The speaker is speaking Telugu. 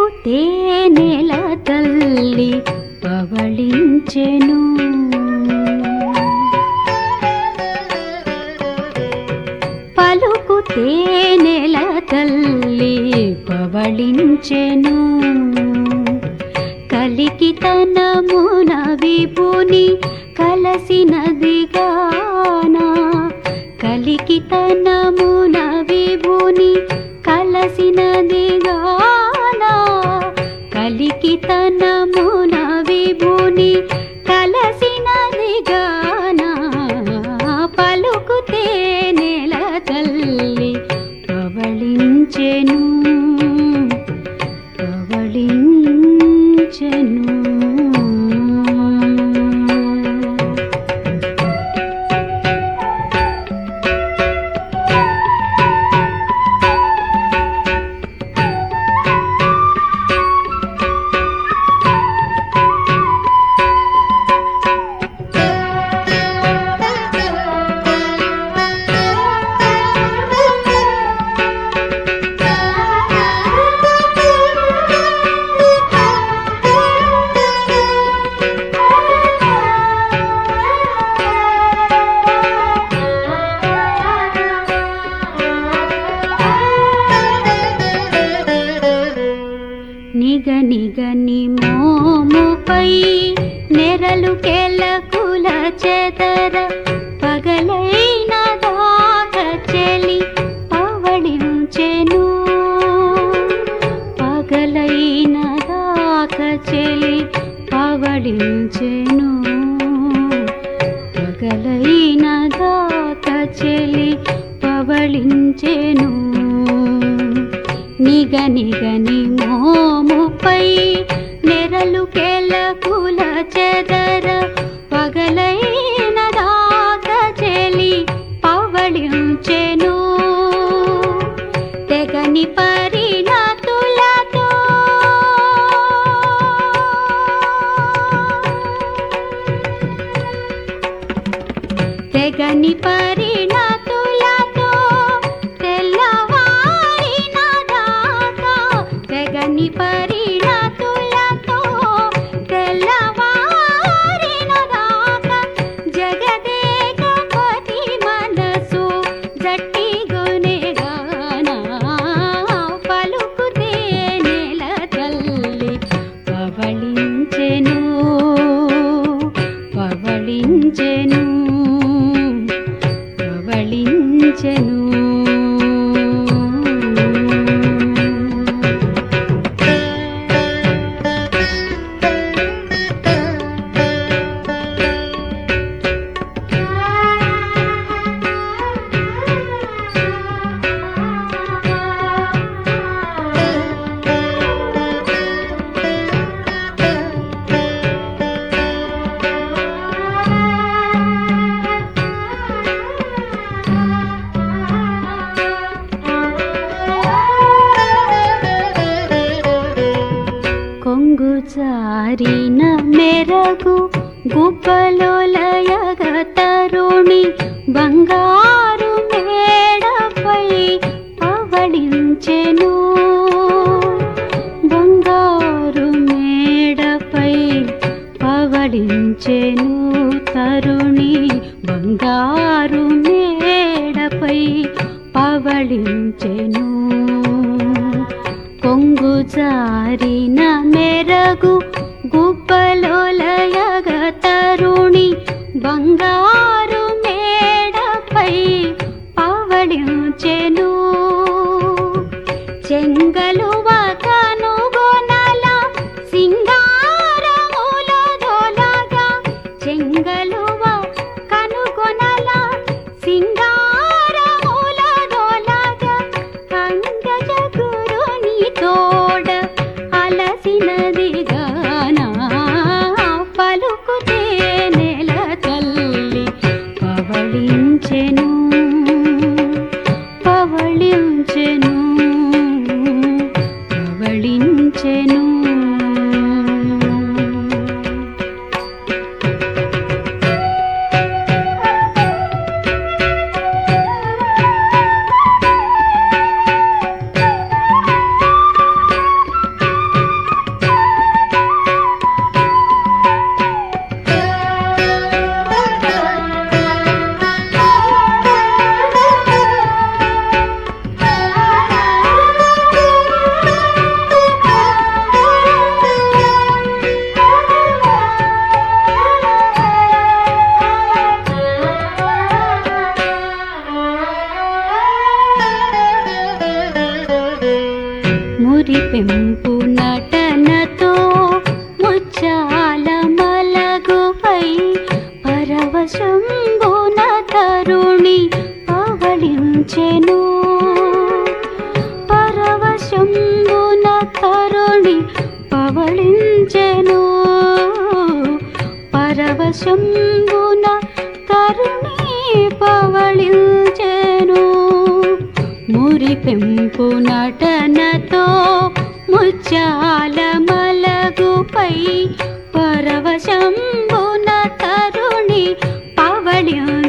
తేనెల తల్లి పవళించెను పలుకు తేనెల తల్లి పవళించెను కలికి తనమున విభుని కలసినదిగానా కలికి తనమున విభుని కలసినదిగానా కలికి తనమున విభుని కలసినదిగానా పలుకు తేనెల తల్లి పవళించెను పవళించెను నిగ నిగని మోముపై నెరలు కెలకుల చెదర పగలైన దాక చెలి పవళించెను పగలైన దాక చెలి పవళించెను పగలైన దాక చెలి పవళించెను నిగ నిగని మోముపై నెరలు కెలకుల చెదర పగలైన దాక చెలి పవళించెను తెగని పరిణతులతో తెగని పరిణతులతో తెల్లవారిన దాకా తెగని పరిణతులతో తెల్లవారిన దాకా జగదేకపతి మనసు జట్టి గుణగానా పలుకు తేనెల తల్లి పవళించెను పవళించెను పవళించెను కొంగు జారిన మెరగు గుబ్బలోలయగ తరుణి బంగారు మేడపై పవళించెను బంగారు మేడపై పవళించెను తరుణి బంగారు మేడపై పవళించెను కొంగు జారిన మెరగు గుబ్బలోలయగ తరుణి బంగారు మేడపై పవళించెను చెంగలువ కనుగొనల సింగారముల దొలగా చెంగలువ కనుగొనల సింగారముల దొలగా అంగజ గురుని తోడ అలసినది గానా పలుకు తేనెల తల్లి పవళించెను పవళించెను పవళించెను పరవశంబున తరుణి పవళించెను మురిపెంపు నటనతో ముత్యాల మలగుపై పరవశంబున తరుణి పవళించెను